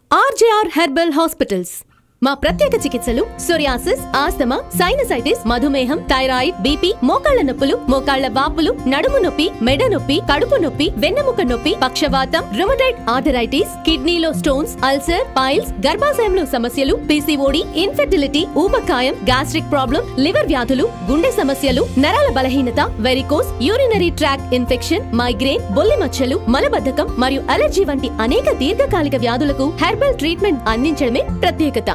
RJR herbal hospitals మా ప్రత్యేక చికిత్సలు సోరియాసిస్ ఆస్తమా సైనసైటిస్ మధుమేహం థైరాయిడ్ బీపీ మోకాళ్ల నొప్పులు మోకాళ్ల వాపులు నడుము నొప్పి మెడ నొప్పి కడుపు నొప్పి వెన్నెముక నొప్పి పక్షవాతం రుమటైడ్ ఆర్థరైటిస్ కిడ్నీలో స్టోన్స్ అల్సర్ పైల్స్ గర్భాశయంలో సమస్యలు పీసీఓడి ఇన్ఫెర్టిలిటీ ఊబకాయం గ్యాస్ట్రిక్ ప్రాబ్లం లివర్ వ్యాధులు గుండె సమస్యలు నరాల బలహీనత varicose urinary tract infection migraine బొల్లి మచ్చలు మలబద్ధకం మరియు అలర్జీ వంటి అనేక దీర్ఘకాలిక వ్యాధులకు హెర్బల్ ట్రీట్మెంట్ అందించడమే ప్రత్యేకత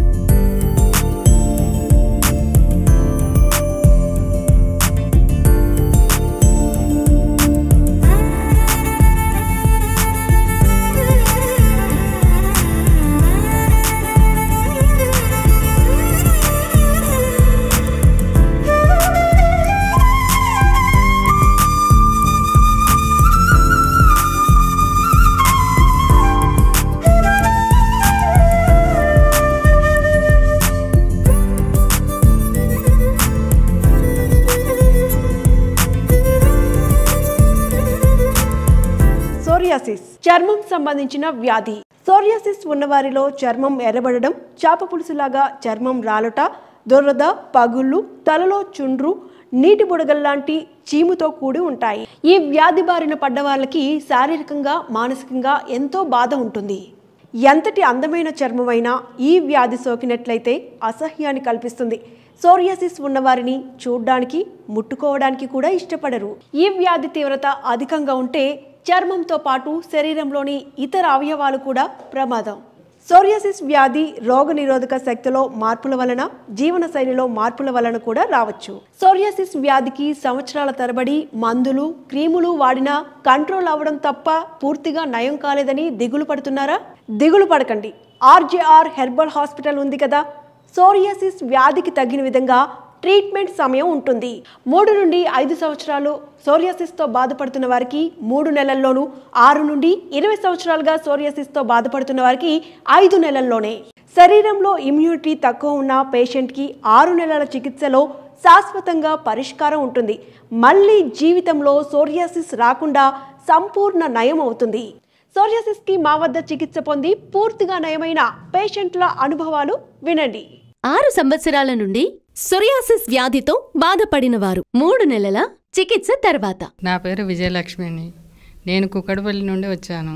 సోరియాసిస్ చర్మం సంబంధించిన వ్యాధి సోరియాసిస్ ఉన్నవారిలో చర్మం ఎర్రబడడం చాప పులుసులాగా చర్మం రాలుట దొరద పగుళ్ళు తలలో చుండ్రు నీటి బుడగల్లాంటి చీముతో కూడి ఉంటాయి ఈ వ్యాధి బారిన పడ్డ వాళ్ళకి శారీరకంగా మానసికంగా ఎంతో బాధ ఉంటుంది ఎంతటి అందమైన చర్మమైనా ఈ వ్యాధి సోకినట్లయితే అసహ్యాన్ని కల్పిస్తుంది సోరియాసిస్ ఉన్నవారిని చూడ్డానికి ముట్టుకోవడానికి కూడా ఇష్టపడరు ఈ వ్యాధి తీవ్రత అధికంగా ఉంటే చర్మంతో పాటు శరీరంలోని ఇతర అవయవాలు కూడా ప్రమాదం సోరియాసిస్ వ్యాధి రోగనిరోధక శక్తిలో మార్పుల వలన జీవన శైలిలో మార్పుల వలన కూడా రావచ్చు సోరియాసిస్ వ్యాధికి సంవత్సరాల తరబడి మందులు క్రీములు వాడినా కంట్రోల్ అవ్వడం తప్ప పూర్తిగా నయం కాలేదని దిగులు పడుతున్నారా దిగులు పడకండి ఆర్జేఆర్ హెర్బల్ హాస్పిటల్ ఉంది కదా సోరియాసిస్ వ్యాధికి తగిన విధంగా ట్రీట్మెంట్ సమయం ఉంటుంది మూడు నుండి ఐదు సంవత్సరాలు సోరియాసిస్తో బాధపడుతున్న వారికి మూడు నెలల్లోనూ ఆరు నుండి ఇరవై సంవత్సరాలుగా సోరియాసిస్తో బాధపడుతున్న వారికి ఐదు నెలల్లోనే శరీరంలో ఇమ్యూనిటీ తక్కువ ఉన్న పేషెంట్కి ఆరు నెలల చికిత్సలో శాశ్వతంగా పరిష్కారం ఉంటుంది మళ్ళీ జీవితంలో సోరియాసిస్ రాకుండా సంపూర్ణ నయం అవుతుంది సోరియాసిస్ కి మా వద్ద చికిత్స పొంది పూర్తిగా నయమైన పేషెంట్ల అనుభవాలు వినండి ఆరు సంవత్సరాల నుండి సొరియాసిస్ వ్యాధితో బాధపడిన వారు మూడు నెలల చికిత్స తర్వాత నా పేరు విజయలక్ష్మి అని నేను కుక్కడపల్లి నుండి వచ్చాను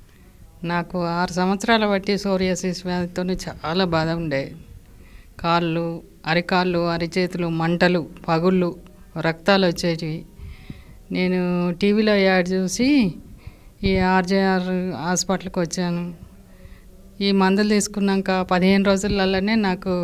నాకు ఆరు సంవత్సరాల బట్టి సోరియాసిస్ వ్యాధితో చాలా బాధ ఉండే కాళ్ళు అరికాళ్ళు అరిచేతులు మంటలు పగుళ్ళు రక్తాలు వచ్చేటివి నేను టీవీలో యాడ్ చూసి ఈ ఆర్జేఆర్ హాస్పిటల్కి వచ్చాను ఈ మందులు తీసుకున్నాక పదిహేను రోజులలోనే నాకు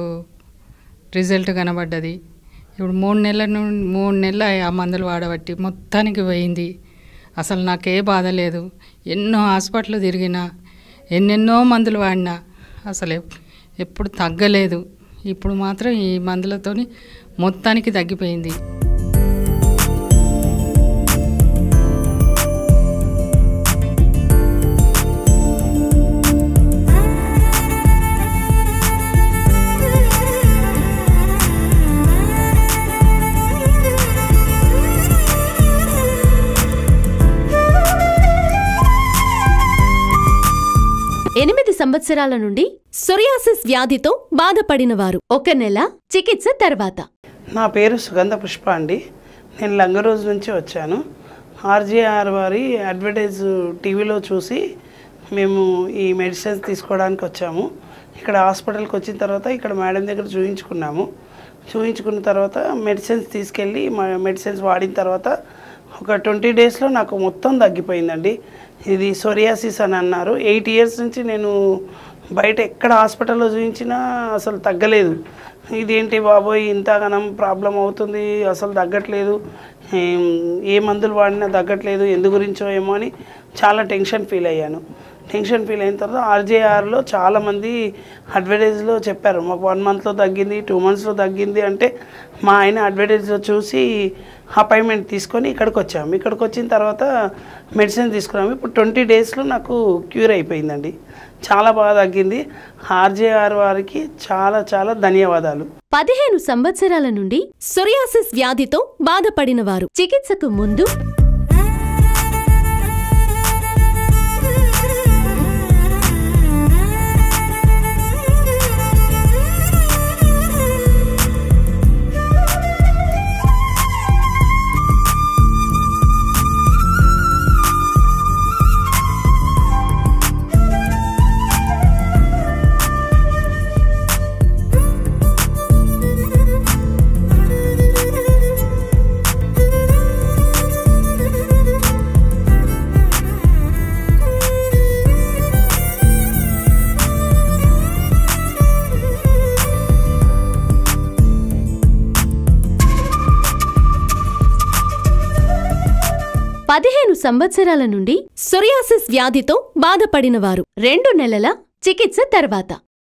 రిజల్ట్ కనబడ్డది ఇప్పుడు మూడు నెలల నుండి మూడు నెలలు ఆ మందులు వాడబట్టి మొత్తానికి పోయింది అసలు నాకే బాధ లేదు ఎన్నో హాస్పిటల్ తిరిగినా ఎన్నెన్నో మందులు వాడినా అసలు ఎప్- ఎప్పుడు తగ్గలేదు ఇప్పుడు మాత్రం ఈ మందులతోని మొత్తానికి తగ్గిపోయింది ఎనిమిది సంవత్సరాల నుండి సొరియాసిస్ వ్యాధితో బాధపడిన వారు ఒక నెల చికిత్స తర్వాత నా పేరు సుగంధ పుష్ప అండి నేను లంగరోజు నుంచి వచ్చాను ఆర్జీఆర్ వారి అడ్వర్టైజ్ టీవీలో చూసి మేము ఈ మెడిసిన్స్ తీసుకోవడానికి వచ్చాము ఇక్కడ హాస్పిటల్కి వచ్చిన తర్వాత ఇక్కడ మేడం దగ్గర చూయించుకున్నాము చూయించుకున్న తర్వాత మెడిసిన్స్ తీసుకెళ్ళి మా మెడిసిన్స్ వాడిన తర్వాత ఒక ట్వంటీ డేస్లో నాకు మొత్తం తగ్గిపోయిందండి ఇది సొరియాసిస్ అని అన్నారు ఎయిట్ ఇయర్స్ నుంచి నేను బయట ఎక్కడ హాస్పిటల్లో చూపించినా అసలు తగ్గలేదు ఇదేంటి బాబోయ్ ఇంతగానం ప్రాబ్లం అవుతుంది అసలు తగ్గట్లేదు ఏం- ఏ మందులు వాడినా తగ్గట్లేదు ఎందు గురించో ఏమో అని చాలా టెన్షన్ ఫీల్ అయ్యాను టెన్షన్ ఫీల్ అయిన తర్వాత ఆర్జేఆర్లో చాలామంది అడ్వర్టైజ్లో చెప్పారు మాకు వన్ మంత్లో తగ్గింది టూ మంత్స్లో తగ్గింది అంటే మా ఆయన అడ్వర్టైజ్లో చూసి అపాయింట్మెంట్ తీసుకొని ఇక్కడికి వచ్చాము ఇక్కడికి వచ్చిన తర్వాత మెడిసిన్ తీసుకున్నాము ఇప్పుడు ట్వంటీ డేస్లో నాకు క్యూర్ అయిపోయిందండి చాలా బాగా తగ్గింది ఆర్జేఆర్ వారికి చాలా చాలా ధన్యవాదాలు పదిహేను సంవత్సరాల నుండి సొరియాసిస్ వ్యాధితో బాధపడిన వారు చికిత్సకు ముందు పదిహేను సంవత్సరాల నుండి సొరియాసిస్ వ్యాధితో బాధపడినవారు రెండు నెలల చికిత్స తర్వాత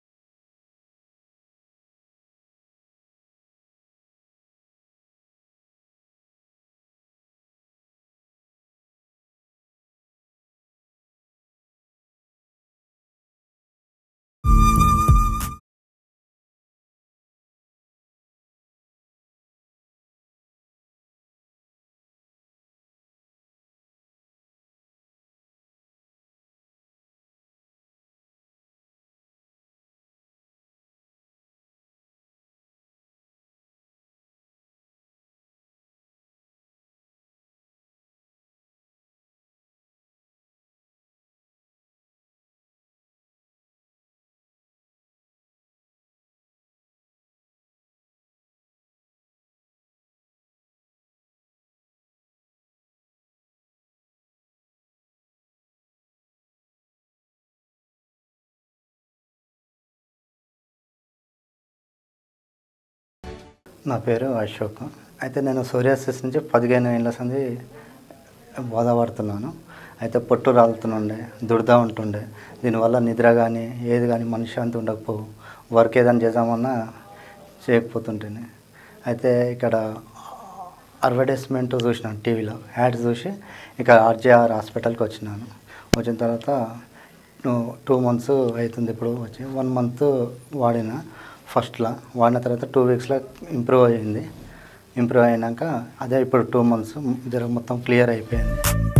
నా పేరు అశోక్ అయితే నేను సోరియాసిస్ నుంచి పదిహేను ఏళ్ళ సంది బాధపడుతున్నాను అయితే పొట్టు రాలుతుండే దురద ఉంటుండే దీనివల్ల నిద్ర కానీ ఏది కానీ మనశ్శాంతి ఉండకపోవు వర్క్ ఏదైనా చేద్దామన్నా చేయకపోతుంటేనే అయితే ఇక్కడ అడ్వర్టైజ్మెంట్ చూసినాను టీవీలో యాడ్ చూసి ఇక ఆర్జేఆర్ హాస్పిటల్కి వచ్చినాను వచ్చిన తర్వాత టూ టూ మంత్స్ అవుతుంది ఇప్పుడు వచ్చి వన్ మంత్ వాడిన ఫస్ట్లో వాడిన తర్వాత టూ వీక్స్లో ఇంప్రూవ్ అయ్యింది ఇంప్రూవ్ అయినాక అదే ఇప్పుడు టూ మంత్స్ జర మొత్తం క్లియర్ అయిపోయింది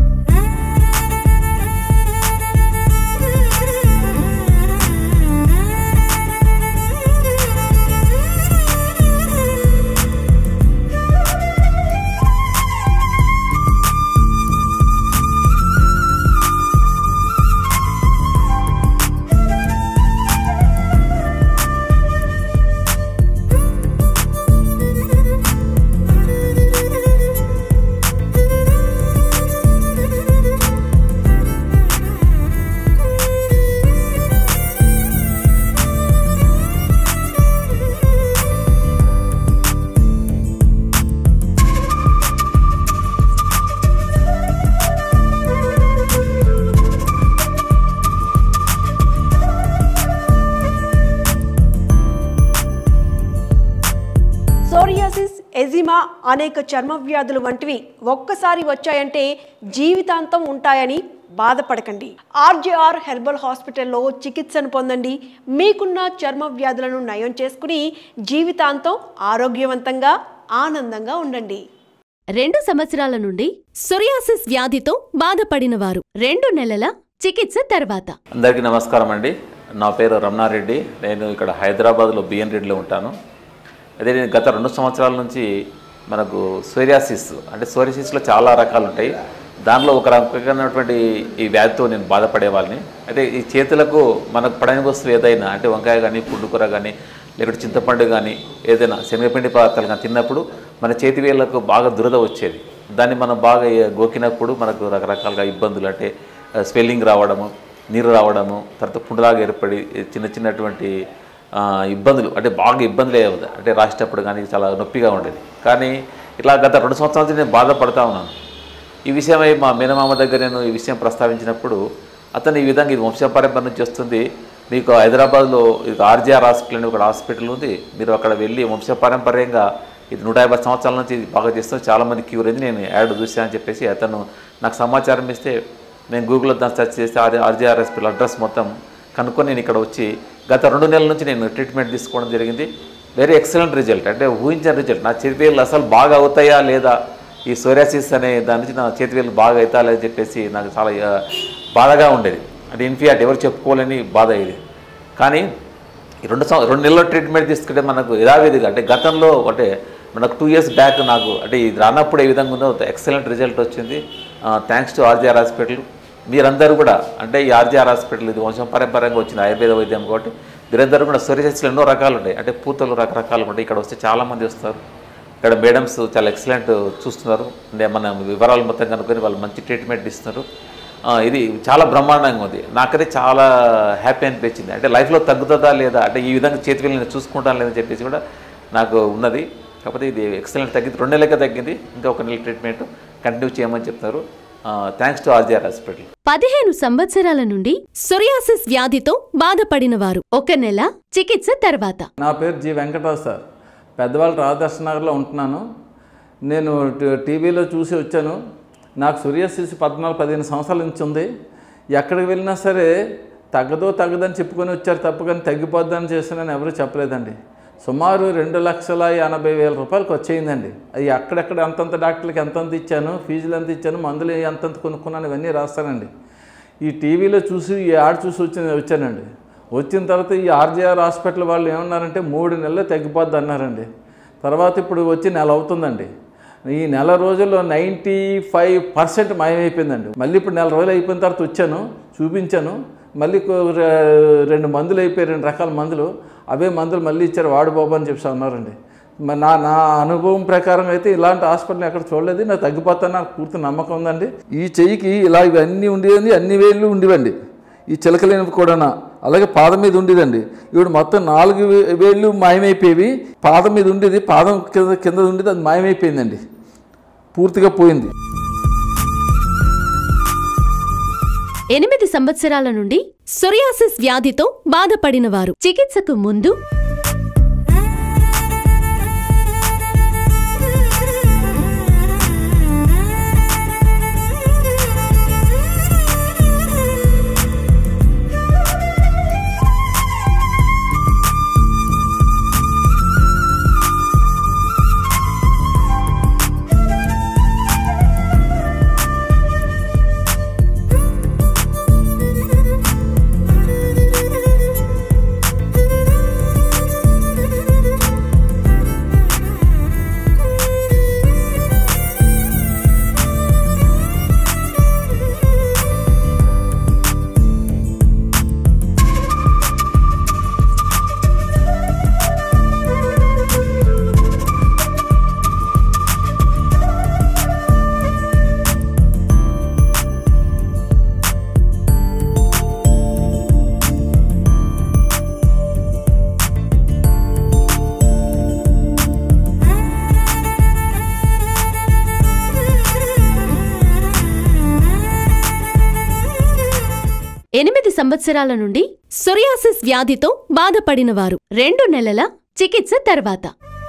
సోరియాసిస్ ఎజిమా అనేక చర్మ వ్యాధులు వంటివి ఒక్కసారి వచ్చాయంటే జీవితాంతం ఉంటాయని బాధపడకండి ఆర్జేఆర్ హెర్బల్ హాస్పిటల్లో చికిత్సను పొందండి మీకున్న చర్మ వ్యాధులను నయం చేసుకుని జీవితాంతం ఆరోగ్యవంతంగా ఆనందంగా ఉండండి రెండు సంవత్సరాల నుండి సొరియాసిస్ వ్యాధితో బాధపడినవారు రెండు నెలల చికిత్స తర్వాత అందరికీ నమస్కారం అండి నా పేరు రమణారెడ్డి నేను ఇక్కడ హైదరాబాద్లో బిఎన్ రెడ్డిలో ఉంటాను అదే నేను గత రెండు సంవత్సరాల నుంచి మనకు సోరియాసిస్ అంటే సోరియాసిస్లో చాలా రకాలు ఉంటాయి దానిలో ఒక రకమైనటువంటి ఈ వ్యాధితో నేను బాధపడేవాళ్ళని అయితే ఈ చేతులకు మనకు పడని వస్తువు ఏదైనా అంటే వంకాయ కానీ పుండుకూర కానీ లేకపోతే చింతపండు కానీ ఏదైనా శనగపిండి పదార్థాలు కానీ తిన్నప్పుడు మన చేతి వేళ్ళకు బాగా దురద వచ్చేది దాన్ని మనం బాగా గోకినప్పుడు మనకు రకరకాలుగా ఇబ్బందులు అంటే స్వెల్లింగ్ రావడము నీరు రావడము తర్వాత పుండులాగా ఏర్పడి చిన్న చిన్నటువంటి ఆ, ఇబ్బందులు అంటే బాగా ఇబ్బందులు అయ్యేది అంటే రాసేటప్పుడు కానీ చాలా నొప్పిగా ఉండేది కానీ ఇట్లా గత రెండు సంవత్సరాల నుంచి నేను బాధపడతా ఉన్నాను ఈ విషయమై మా మేనమామ దగ్గర నేను ఈ విషయం ప్రస్తావించినప్పుడు అతను ఈ విధంగా ఇది వంశపారంపర్య నుంచి వస్తుంది మీకు హైదరాబాద్లో ఇది ఆర్జీఆర్ హాస్పిటల్ అని ఒక హాస్పిటల్ ఉంది మీరు అక్కడ వెళ్ళి వంశపారంపర్యంగా ఇది నూట యాభై సంవత్సరాల నుంచి ఇది బాగా చేస్తాం చాలామంది క్యూర్ అయింది నేను యాడ్ చూసాను అని చెప్పేసి అతను నాకు సమాచారం ఇస్తే నేను గూగుల్లో దాన్ని సెర్చ్ చేస్తే ఆర్ ఆర్జీఆర్ హాస్పిటల్ అడ్రస్ మొత్తం కనుక్కొని నేను ఇక్కడ వచ్చి గత రెండు నెలల నుంచి నేను ట్రీట్మెంట్ తీసుకోవడం జరిగింది వెరీ ఎక్సలెంట్ రిజల్ట్ అంటే ఊహించిన రిజల్ట్ నా చేతివేళ్ళు అసలు బాగా అవుతాయా లేదా ఈ సోరియాసిస్ అనే దాని నుంచి నా చేతివేళ్ళు బాగా అవుతా లేదని చెప్పేసి నాకు చాలా ఆ, బాధగా ఉండేది అంటే ఇన్ఫియాట్ ఎవరు చెప్పుకోలేని బాధ ఇది కానీ ఈ రెండు సంవ రెండు నెలల ట్రీట్మెంట్ తీసుకుంటే మనకు యథావిధిగా అంటే గతంలో అంటే మనకు టూ ఇయర్స్ బ్యాక్ నాకు అంటే ఇది రానప్పుడు ఏ విధంగా ఉందో ఎక్సలెంట్ రిజల్ట్ వచ్చింది థ్యాంక్స్ టు ఆర్జీఆర్ హాస్పిటల్ మీరందరూ కూడా అంటే ఈ ఆర్జీఆర్ హాస్పిటల్ ఇది వంశం పరంపరంగా వచ్చిన ఆయుర్వేద వైద్యం కాబట్టి మీరందరూ కూడా సొరియాసిస్లో ఎన్నో రకాలు ఉంటాయి అంటే పూతలు రకరకాలు ఉంటాయి ఇక్కడ వస్తే చాలామంది వస్తారు ఇక్కడ మేడమ్స్ చాలా ఎక్సలెంట్ చూస్తున్నారు అంటే మన వివరాలు మొత్తం కనుక్కొని వాళ్ళు మంచి ట్రీట్మెంట్ ఇస్తున్నారు ఆ, ఇది చాలా బ్రహ్మాండంగా ఉంది నాకైతే చాలా హ్యాపీ అనిపించింది అంటే లైఫ్లో తగ్గుతుందా లేదా అంటే ఈ విధంగా చేతి వెళ్ళి నేను చూసుకుంటాను లేదని చెప్పేసి కూడా నాకు ఉన్నది కాకపోతే ఇది ఎక్సలెంట్ తగ్గింది రెండు నెలలకే తగ్గింది ఇంకా ఒక నెల ట్రీట్మెంట్ కంటిన్యూ చేయమని చెప్తారు థ్యాంక్స్ టు ఆర్జీఆర్ హాస్పిటల్ పదిహేను సంవత్సరాల నుండి సొరియాసిస్ వ్యాధితో బాధపడిన వారు ఒక నెల చికిత్స తర్వాత నా పేరు జి వెంకటరావు సార్ పెద్దవాళ్ళు రాధాకృష్ణ నగర్లో ఉంటున్నాను నేను ట- టీవీలో చూసి వచ్చాను నాకు సూర్యశిశు పద్నాలుగు పదిహేను సంవత్సరాల నుంచి ఉంది ఎక్కడికి వెళ్ళినా సరే తగ్గదో తగ్గదని చెప్పుకొని వచ్చారు తప్ప కానీ తగ్గిపోద్దని చేస్తున్నాను ఎవరు చెప్పలేదండి సుమారు రెండు లక్షల ఎనభై వేల రూపాయలకు వచ్చేయిందండి అది అక్కడెక్కడ అంతంత డాక్టర్లకి ఎంతంత ఇచ్చాను ఫీజులు ఎంత ఇచ్చాను మందులు ఎంతంత కొనుక్కున్నాను ఇవన్నీ రాస్తానండి ఈ టీవీలో చూసి ఈ యాడ్ చూసి వచ్చి వచ్చానండి వచ్చిన తర్వాత ఈ ఆర్జీఆర్ హాస్పిటల్ వాళ్ళు ఏమన్నారంటే మూడు నెలలు తగ్గిపోద్ది అన్నారండి తర్వాత ఇప్పుడు వచ్చి నెల అవుతుందండి ఈ నెల రోజుల్లో నైంటీ ఫైవ్ పర్సెంట్ మాయమైపోయిందండి మళ్ళీ ఇప్పుడు నెల రోజులు అయిపోయిన తర్వాత వచ్చాను చూపించాను మళ్ళీ కో- రె- రెండు మందులు అయిపోయి రెండు రకాల మందులు అవే మందులు మళ్ళీ ఇచ్చారు వాడు బాబు అని చెప్పి అన్నారండి మరి నా నా అనుభవం ప్రకారం అయితే ఇలాంటి హాస్పిటల్ ఎక్కడ చూడలేదు నాకు తగ్గిపోతాను నాకు పూర్తి నమ్మకం ఉందండి ఈ చెయ్యికి ఇలా ఇవన్నీ ఉండేది అన్ని వేళ్ళు ఉండేవండి ఈ చిలకలేనివి కూడా అలాగే పాదం మీద ఉండేదండి ఇప్పుడు మొత్తం నాలుగు వే- వేళ్ళు మాయమైపోయేవి పాదం మీద ఉండేది పాదం కింద కింద ఉండేది అది మాయమైపోయిందండి పూర్తిగా పోయింది ఎనిమిది సంవత్సరాల నుండి సొరియాసిస్ వ్యాధితో బాధపడిన వారు చికిత్సకు ముందు ఎనిమిది సంవత్సరాల నుండి సొరియాసిస్ వ్యాధితో బాధపడిన వారు రెండు నెలల చికిత్స తర్వాత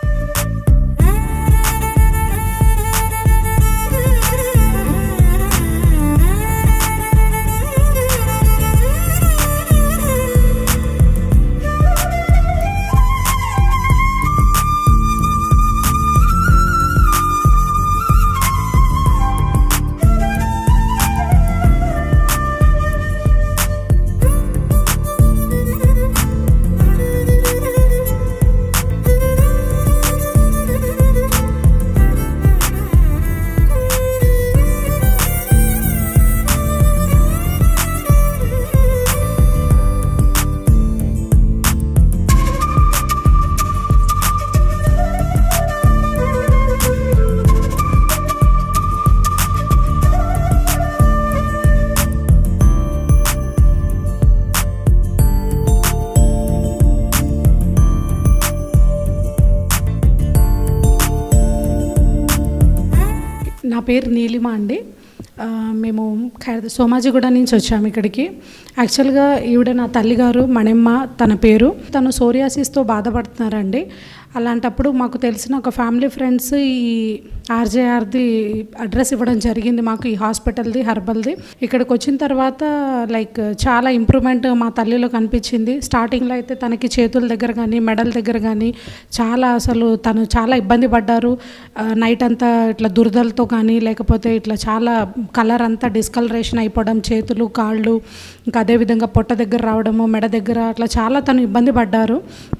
నా పేరు నీలిమ అండి ఆ, మేము ఖైరద సోమాజిగూడ నుంచి వచ్చాము ఇక్కడికి యాక్చువల్గా ఈవిడ నా తల్లిగారు మణెమ్మ తన పేరు తను సోరియాసిస్తో బాధపడుతున్నారండి అలాంటప్పుడు మాకు తెలిసిన ఒక ఫ్యామిలీ ఫ్రెండ్స్ ఈ ఆర్జేఆర్ది అడ్రస్ ఇవ్వడం జరిగింది మాకు ఈ హాస్పిటల్ది హర్బల్ది ఇక్కడికి వచ్చిన తర్వాత లైక్ చాలా ఇంప్రూవ్మెంట్ మా తల్లిలో కనిపించింది స్టార్టింగ్లో అయితే తనకి చేతుల దగ్గర కానీ మెడల దగ్గర కానీ చాలా అసలు తను చాలా ఇబ్బంది పడ్డారు నైట్ అంతా ఇట్లా దురదలతో కానీ లేకపోతే ఇట్లా చాలా కలర్ అంతా డిస్కలరేషన్ అయిపోవడం చేతులు కాళ్ళు ఇంకా అదేవిధంగా పొట్ట దగ్గర రావడము మెడ దగ్గర అట్లా చాలా తను ఇబ్బంది పడ్డారు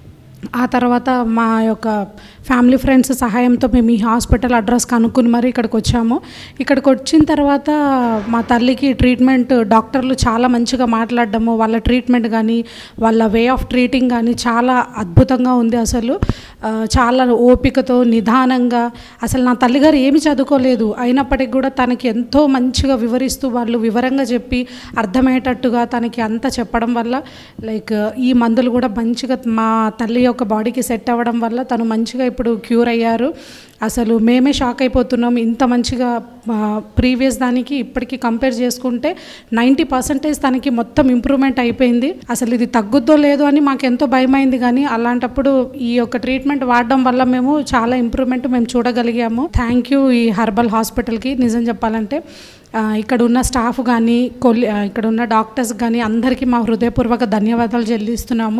ఆ తర్వాత మా యొక్క ఫ్యామిలీ ఫ్రెండ్స్ సహాయంతో మేము ఈ హాస్పిటల్ అడ్రస్ కనుక్కుని మరి ఇక్కడికి వచ్చాము ఇక్కడికి వచ్చిన తర్వాత మా తల్లికి ట్రీట్మెంట్ డాక్టర్లు చాలా మంచిగా మాట్లాడడము వాళ్ళ ట్రీట్మెంట్ కానీ వాళ్ళ వే ఆఫ్ ట్రీటింగ్ కానీ చాలా అద్భుతంగా ఉంది అసలు ఆ, చాలా ఓపికతో నిదానంగా అసలు నా తల్లిగారు ఏమి చదువుకోలేదు అయినప్పటికీ కూడా తనకి ఎంతో మంచిగా వివరిస్తూ వాళ్ళు వివరంగా చెప్పి అర్థమయ్యేటట్టుగా తనకి అంతా చెప్పడం వల్ల లైక్ ఈ మందులు కూడా మంచిగా మా తల్లి యొక్క ఒక బాడీకి సెట్ అవ్వడం వల్ల తను మంచిగా ఇప్పుడు క్యూర్ అయ్యారు అసలు మేమే షాక్ అయిపోతున్నాం ఇంత మంచిగా ప్రీవియస్ దానికి ఇప్పటికి కంపేర్ చేసుకుంటే నైంటీ పర్సెంటేజ్ తనకి మొత్తం ఇంప్రూవ్మెంట్ అయిపోయింది అసలు ఇది తగ్గుద్దో లేదో అని మాకు ఎంతో భయమైంది కానీ అలాంటప్పుడు ఈ యొక్క ట్రీట్మెంట్ వాడడం వల్ల మేము చాలా ఇంప్రూవ్మెంట్ మేము చూడగలిగాము థ్యాంక్ యూ ఈ హర్బల్ హాస్పిటల్కి నిజం చెప్పాలంటే ఆ, ఇక్కడ ఉన్న స్టాఫ్ కానీ కొలి ఆ, ఇక్కడ ఉన్న డాక్టర్స్ కానీ అందరికీ మా హృదయపూర్వక ధన్యవాదాలు చెల్లిస్తున్నాము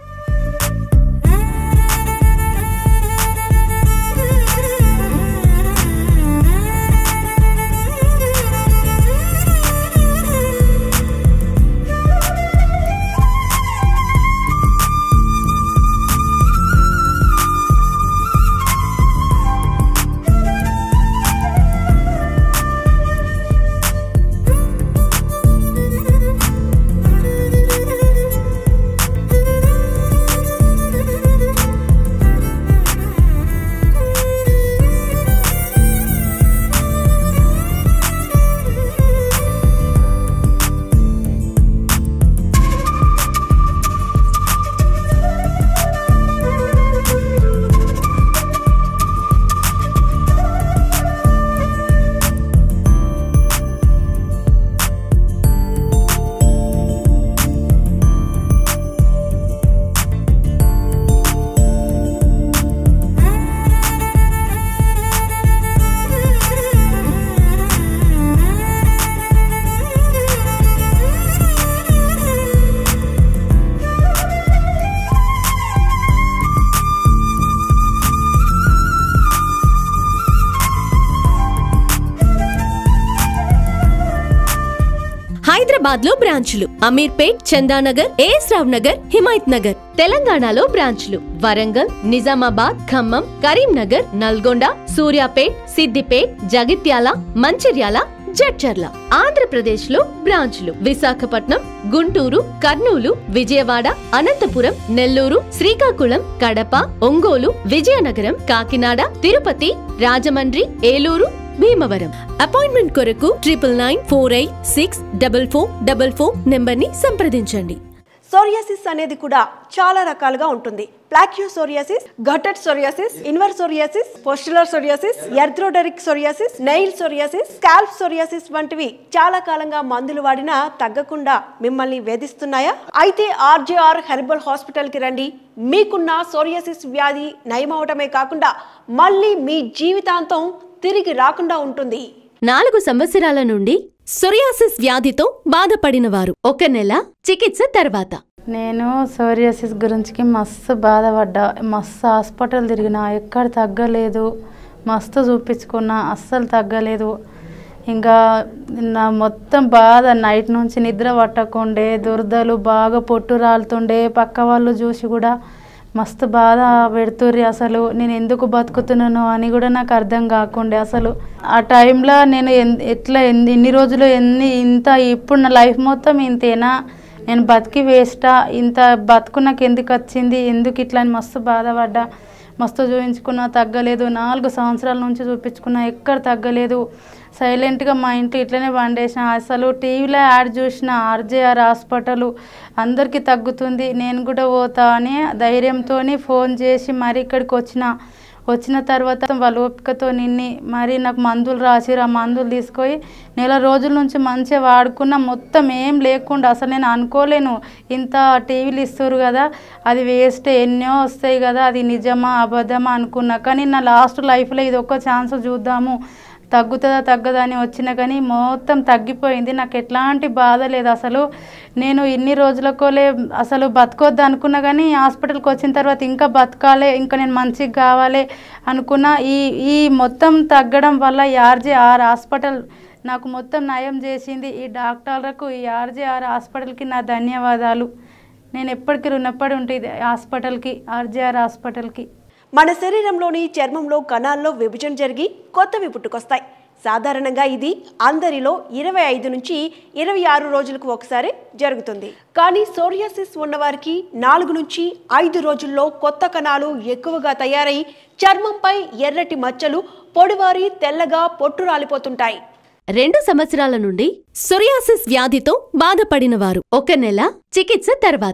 హైదరాబాద్ లో బ్రాంచ్లు అమీర్పేట్ చందానగర్ ఏఎస్ రావ్ నగర్ హిమాయత్ నగర్ తెలంగాణలో బ్రాంచ్లు వరంగల్ నిజామాబాద్ ఖమ్మం కరీంనగర్ నల్గొండ సూర్యాపేట్ సిద్దిపేట్ జగిత్యాల మంచిర్యాల జడ్చర్ల ఆంధ్రప్రదేశ్ లో బ్రాంచ్లు విశాఖపట్నం గుంటూరు కర్నూలు విజయవాడ అనంతపురం నెల్లూరు శ్రీకాకుళం కడప ఒంగోలు విజయనగరం కాకినాడ తిరుపతి రాజమండ్రి ఏలూరు భీమవరం అపాయింట్మెంట్ కొరకు triple nine four eight six double four double four number ని సంప్రదించండి సోరియాసిస్ అనేది కూడా చాలా రకాలుగా ఉంటుంది plaque psoriasis guttate psoriasis inverse psoriasis pustular psoriasis erythrodermic psoriasis nail psoriasis scalp psoriasis వంటివి చాలా కాలంగా మందులు వాడినా తగ్గకుండా మిమ్మల్ని వేధిస్తున్నాయా అయితే ఆర్జేఆర్ హెర్బల్ హాస్పిటల్ కి రండి మీకున్న సోరియాసిస్ వ్యాధి నయమవటమే కాకుండా మళ్ళీ మీ జీవితాంతం తిరిగి రాకుండా ఉంటుంది నాలుగు సంవత్సరాల నుండి సొరియాసిస్ వ్యాధితో బాధపడిన వారు ఒక నెల చికిత్స తర్వాత నేను సోరియాసిస్ గురించి మస్తు బాధపడ్డా మస్తు హాస్పిటల్ తిరిగిన ఎక్కడ తగ్గలేదు మస్తు చూపించుకున్నా అస్సలు తగ్గలేదు ఇంకా నా మొత్తం బాధ నైట్ నుంచి నిద్ర పట్టకుండే దురదలు బాగా పొట్టు రాలుతుండే పక్క వాళ్ళు చూసి కూడా మస్తు బాధ పెడుతుర్రి అసలు నేను ఎందుకు బతుకుతున్నాను అని కూడా నాకు అర్థం కాకుండే అసలు ఆ టైంలో నేను ఎన్- ఎట్లా ఎన్ని ఇన్ని రోజులు ఎన్ని ఇంత ఇప్పుడు నా లైఫ్ మొత్తం ఇంతేనా నేను బతికి వేస్టా ఇంత బతుకు నాకు ఎందుకు వచ్చింది ఎందుకు ఇట్లా అని మస్తు బాధపడ్డా మస్తు చూపించుకున్నా తగ్గలేదు నాలుగు సంవత్సరాల నుంచి చూపించుకున్నా ఎక్కడ తగ్గలేదు సైలెంట్గా మా ఇంట్లో ఇట్లనే వండేసిన అసలు టీవీలో యాడ్ చూసిన ఆర్జేఆర్ హాస్పిటల్ అందరికీ తగ్గుతుంది నేను కూడా పోతా అని ధైర్యంతో ఫోన్ చేసి మరి ఇక్కడికి వచ్చిన వచ్చిన తర్వాత వాళ్ళ ఓపికతో నిన్ని మరి నాకు మందులు రాసిరు ఆ మందులు తీసుకొని నెల రోజుల నుంచి మంచిగా వాడుకున్న మొత్తం ఏం లేకుండా అసలు నేను అనుకోలేను ఇంత టీవీలు ఇస్తారు కదా అది వేస్ట్ ఎన్నో వస్తాయి కదా అది నిజమా అబద్ధమా అనుకున్నా కానీ నా లాస్ట్ లైఫ్లో ఇది ఒక్క ఛాన్స్ చూద్దాము తగ్గుతుందా తగ్గదా అని వచ్చినా కానీ మొత్తం తగ్గిపోయింది నాకు ఎట్లాంటి బాధ లేదు అసలు నేను ఇన్ని రోజులకోలే అసలు బతకొద్దు అనుకున్నా కానీ హాస్పిటల్కి వచ్చిన తర్వాత ఇంకా బతకాలి ఇంకా నేను మంచిగా కావాలి అనుకున్నా ఈ ఈ మొత్తం తగ్గడం వల్ల ఈ ఆర్జేఆర్ హాస్పిటల్ నాకు మొత్తం నయం చేసింది ఈ డాక్టర్లకు ఈ ఆర్జేఆర్ హాస్పిటల్కి నా ధన్యవాదాలు నేను ఎప్పటికీ రుణపడి ఉంటుంది హాస్పిటల్కి ఆర్జేఆర్ హాస్పిటల్కి మన శరీరంలోని చర్మంలో కణాల్లో విభజన జరిగి కొత్తవి పుట్టుకొస్తాయి సాధారణంగా ఇది అందరిలో ఇరవై ఐదు నుంచి ఇరవై ఆరు రోజులకు ఒకసారి జరుగుతుంది కానీ సోరియాసిస్ ఉన్నవారికి నాలుగు నుంచి ఐదు రోజుల్లో కొత్త కణాలు ఎక్కువగా తయారై చర్మంపై ఎర్రటి మచ్చలు పొడివారి తెల్లగా పొట్టు రాలిపోతుంటాయి రెండు సంవత్సరాల నుండి సొరియాసిస్ వ్యాధితో బాధపడిన వారు ఒక నెల చికిత్స తర్వాత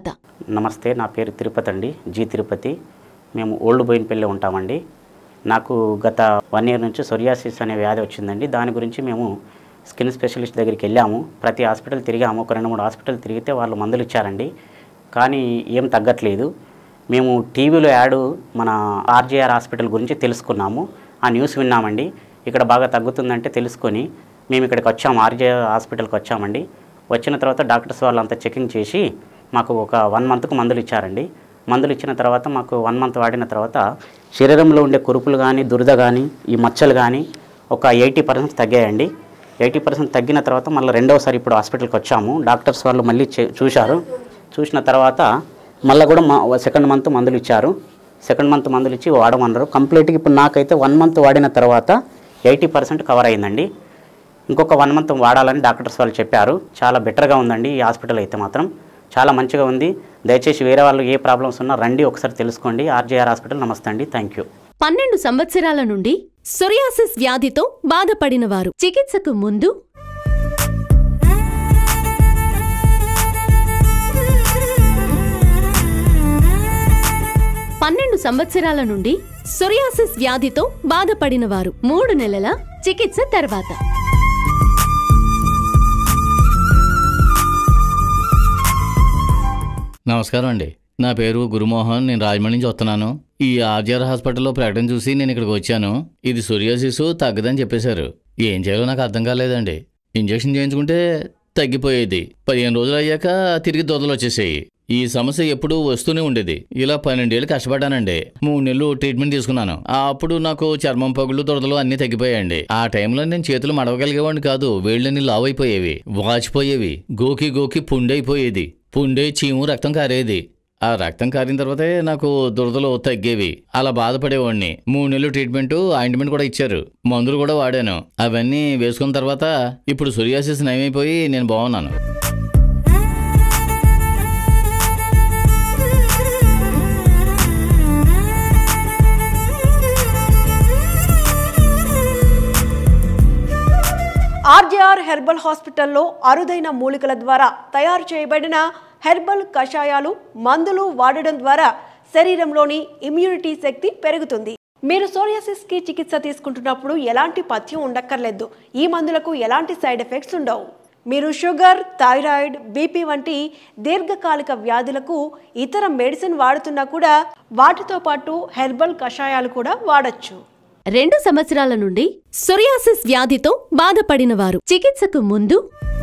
నమస్తే నా పేరు తిరుపతి అండి జి తిరుపతి మేము ఓల్డ్ బోయినపల్లి ఉంటామండి నాకు గత వన్ ఇయర్ నుంచి సొరియాసిస్ అనే వ్యాధి వచ్చిందండి దాని గురించి మేము స్కిన్ స్పెషలిస్ట్ దగ్గరికి వెళ్ళాము ప్రతి హాస్పిటల్ తిరిగాము ఒక రెండు మూడు హాస్పిటల్ తిరిగితే వాళ్ళు మందులు ఇచ్చారండి కానీ ఏం తగ్గట్లేదు మేము టీవీలో యాడ్ మన ఆర్జీఆర్ హాస్పిటల్ గురించి తెలుసుకున్నాము ఆ న్యూస్ విన్నామండి ఇక్కడ బాగా తగ్గుతుందంటే తెలుసుకొని మేము ఇక్కడికి వచ్చాము ఆర్జీఆర్ హాస్పిటల్కి వచ్చామండి వచ్చిన తర్వాత డాక్టర్స్ వాళ్ళంతా చెకింగ్ చేసి మాకు ఒక వన్ మంత్కు మందులు ఇచ్చారండి మందులు ఇచ్చిన తర్వాత మాకు వన్ మంత్ వాడిన తర్వాత శరీరంలో ఉండే కురుపులు కానీ దురద కానీ ఈ మచ్చలు కానీ ఒక ఎయిటీ పర్సెంట్ తగ్గాయండి ఎయిటీ పర్సెంట్ తగ్గిన తర్వాత మళ్ళీ రెండవసారి ఇప్పుడు హాస్పిటల్కి వచ్చాము డాక్టర్స్ వాళ్ళు మళ్ళీ చే- చూశారు చూసిన తర్వాత మళ్ళీ కూడా మా సెకండ్ మంత్ మందులు ఇచ్చారు సెకండ్ మంత్ మందులు ఇచ్చి వాడమన్నారు కంప్లీట్గా ఇప్పుడు నాకైతే వన్ మంత్ వాడిన తర్వాత ఎయిటీ పర్సెంట్ కవర్ అయిందండి ఇంకొక వన్ మంత్ వాడాలని డాక్టర్స్ వాళ్ళు చెప్పారు చాలా బెటర్గా ఉందండి ఈ హాస్పిటల్ అయితే మాత్రం చాలా మంచిగా ఉంది దయచేసి వేరే వాళ్ళు ఏ ప్రాబ్లమ్స్ ఉన్నా రండి ఒకసారి తెలుసుకోండి ఆర్జేఆర్ హాస్పిటల్ నమస్తే అండి థ్యాంక్ యూ పన్నెండు సంవత్సరాల నుండి సొరియాసిస్ వ్యాధితో బాధపడిన వారు చికిత్సకు ముందు పన్నెండు సంవత్సరాల నుండి సొరియాసిస్ వ్యాధితో బాధపడిన వారు మూడు నెలల చికిత్స తర్వాత నమస్కారం అండి నా పేరు గురుమోహన్ నేను రాజమండ్రి నుంచి వస్తున్నాను ఈ ఆర్జీఆర్ హాస్పిటల్లో ప్రకటన చూసి నేను ఇక్కడికి వచ్చాను ఇది సొరియాసిస్ తగ్గదని చెప్పేశారు ఏం చేయాలో నాకు అర్థం కాలేదండి ఇంజెక్షన్ చేయించుకుంటే తగ్గిపోయేది పదిహేను రోజులు అయ్యాక తిరిగి దొదలు వచ్చేసాయి ఈ సమస్య ఎప్పుడూ వస్తూనే ఉండేది ఇలా పన్నెండేళ్ళు కష్టపడ్డానండి మూడు నెలలు ట్రీట్మెంట్ తీసుకున్నాను ఆ అప్పుడు నాకు చర్మం పగులు దొరదలు అన్నీ తగ్గిపోయాయండి ఆ టైంలో నేను చేతులు మడవగలిగేవాడిని కాదు వేళ్ళని లావు అయిపోయేవి వాచిపోయేవి గోకి గోకి పుండైపోయేది పుండే చీము రక్తం కారేది ఆ రక్తం కారిన తర్వాతే నాకు దురదలు తగ్గేవి అలా బాధపడేవాడిని మూడు నెలలు ట్రీట్మెంట్ ఆయింట్మెంట్ కూడా ఇచ్చారు మందులు కూడా వాడాను అవన్నీ వేసుకున్న తర్వాత ఇప్పుడు సొరియాసిస్ నయమైపోయి నేను బాగున్నాను ఆర్జేఆర్ హెర్బల్ హాస్పిటల్లో అరుదైన మూలికల ద్వారా తయారు చేయబడిన హెర్బల్ కషాయాలు మందులు వాడడం ద్వారా శరీరంలోని ఇమ్యూనిటీ శక్తి పెరుగుతుంది మీరు సోరియాసిస్ కి చికిత్స తీసుకుంటున్నప్పుడు ఎలాంటి పథ్యం ఉండక్కర్లేదు ఈ మందులకు ఎలాంటి సైడ్ ఎఫెక్ట్స్ ఉండవు మీరు షుగర్ థైరాయిడ్ బీపీ వంటి దీర్ఘకాలిక వ్యాధులకు ఇతర మెడిసిన్ వాడుతున్నా కూడా వాటితో పాటు హెర్బల్ కషాయాలు కూడా వాడచ్చు రెండు సంవత్సరాల నుండి సొరియాసిస్ వ్యాధితో బాధపడిన వారు చికిత్సకు ముందు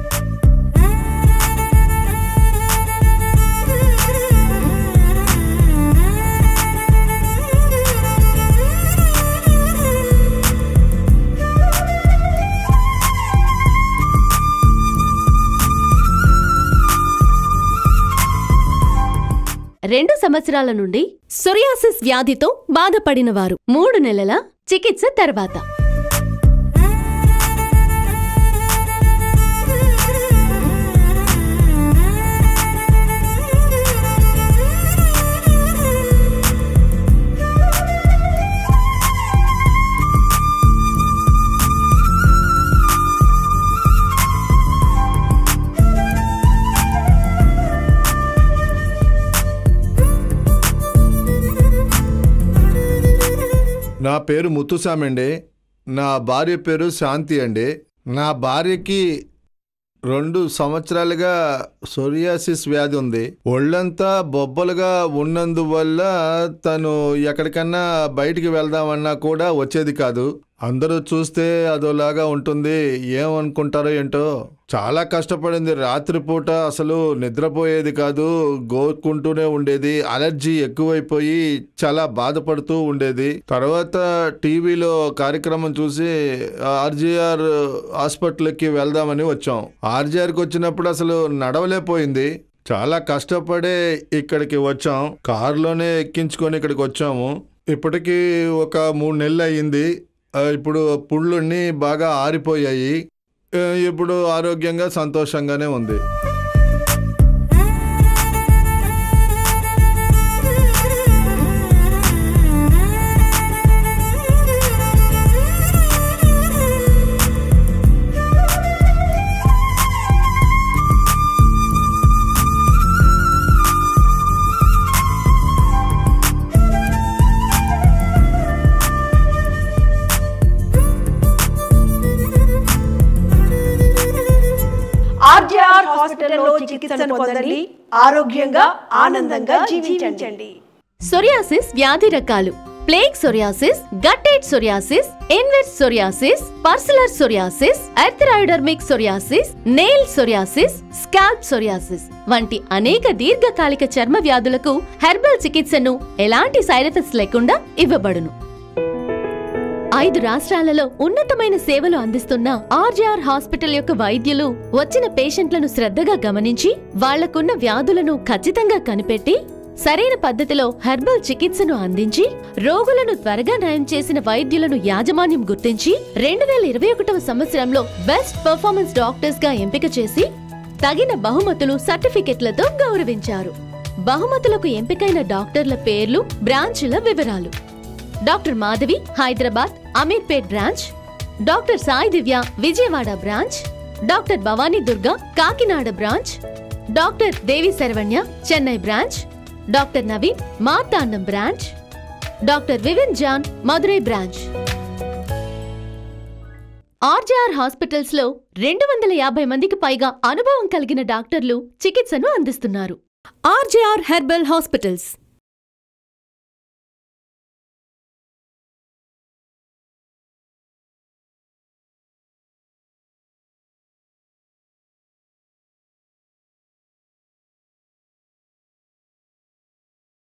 రెండు సంవత్సరాల నుండి సొరియాసిస్ వ్యాధితో బాధపడిన వారు మూడు నెలల చికిత్స తర్వాత నా పేరు ముత్తుస్వామి అండి నా భార్య పేరు శాంతి అండి నా భార్యకి రెండు సంవత్సరాలుగా సొరియాసిస్ వ్యాధి ఉంది ఒళ్ళంతా బొబ్బలుగా ఉన్నందువల్ల తను ఎక్కడికన్నా బయటికి వెళ్దామన్నా కూడా వచ్చేది కాదు అందరూ చూస్తే అదోలాగా ఉంటుంది ఏమనుకుంటారో ఏంటో చాలా కష్టపడింది రాత్రిపూట అసలు నిద్రపోయేది కాదు గోకుంటూనే ఉండేది అలర్జీ ఎక్కువైపోయి చాలా బాధపడుతూ ఉండేది తర్వాత టీవీలో కార్యక్రమం చూసి ఆర్జీఆర్ హాస్పిటల్కి వెళ్దామని వచ్చాం ఆర్జీఆర్కి వచ్చినప్పుడు అసలు నడవలేకపోయింది చాలా కష్టపడే ఇక్కడికి వచ్చాం కారులోనే ఎక్కించుకొని ఇక్కడికి వచ్చాము ఇప్పటికీ ఒక మూడు నెలలు అయ్యింది ఆ, ఇప్పుడు పుళ్ళున్ని బాగా ఆరిపోయాయి ఆ, ఇప్పుడు ఆరోగ్యంగా సంతోషంగానే ఉంది చికిత్సను పొందండి ఆరోగ్యంగా ఆనందంగా జీవించండి సొరియాసిస్ వ్యాధి రకాలు plaque psoriasis guttate psoriasis inverse psoriasis pustular psoriasis erythrodermic psoriasis nail psoriasis scalp psoriasis వంటి అనేక దీర్ఘకాలిక చర్మ వ్యాధులకు హెర్బల్ చికిత్సను ఎలాంటి సైడ్ ఎఫెక్ట్స్ లేకుండా ఇవ్వబడును ఐదు రాష్ట్రాలలో ఉన్నతమైన సేవలు అందిస్తున్న ఆర్జీఆర్ హాస్పిటల్ యొక్క వైద్యులు వచ్చిన పేషెంట్లను శ్రద్ధగా గమనించి వాళ్లకున్న వ్యాధులను ఖచ్చితంగా కనిపెట్టి సరైన పద్ధతిలో హెర్బల్ చికిత్సను అందించి రోగులను త్వరగా నయం చేసిన వైద్యులను యాజమాన్యం గుర్తించి రెండు వేల ఇరవై ఒకటవ సంవత్సరంలో బెస్ట్ పర్ఫార్మెన్స్ డాక్టర్స్ గా ఎంపిక చేసి తగిన బహుమతులు సర్టిఫికెట్లతో గౌరవించారు బహుమతులకు ఎంపికైన డాక్టర్ల పేర్లు బ్రాంచుల వివరాలు doctor Madhavi Hyderabad Ameerpet branch doctor Sai Divya Vijayawada branch doctor Bhavani Durga Kakinada branch doctor Devi Saravanya Chennai branch doctor Naveen Marthandam branch doctor Vivin John Madurai branch RGR hospitals లో రెండు వందల యాభై మందికి పైగా అనుభవం కలిగిన డాక్టర్లు చికిత్సను అందిస్తున్నారు ఆర్జీఆర్ హెర్బల్ హాస్పిటల్స్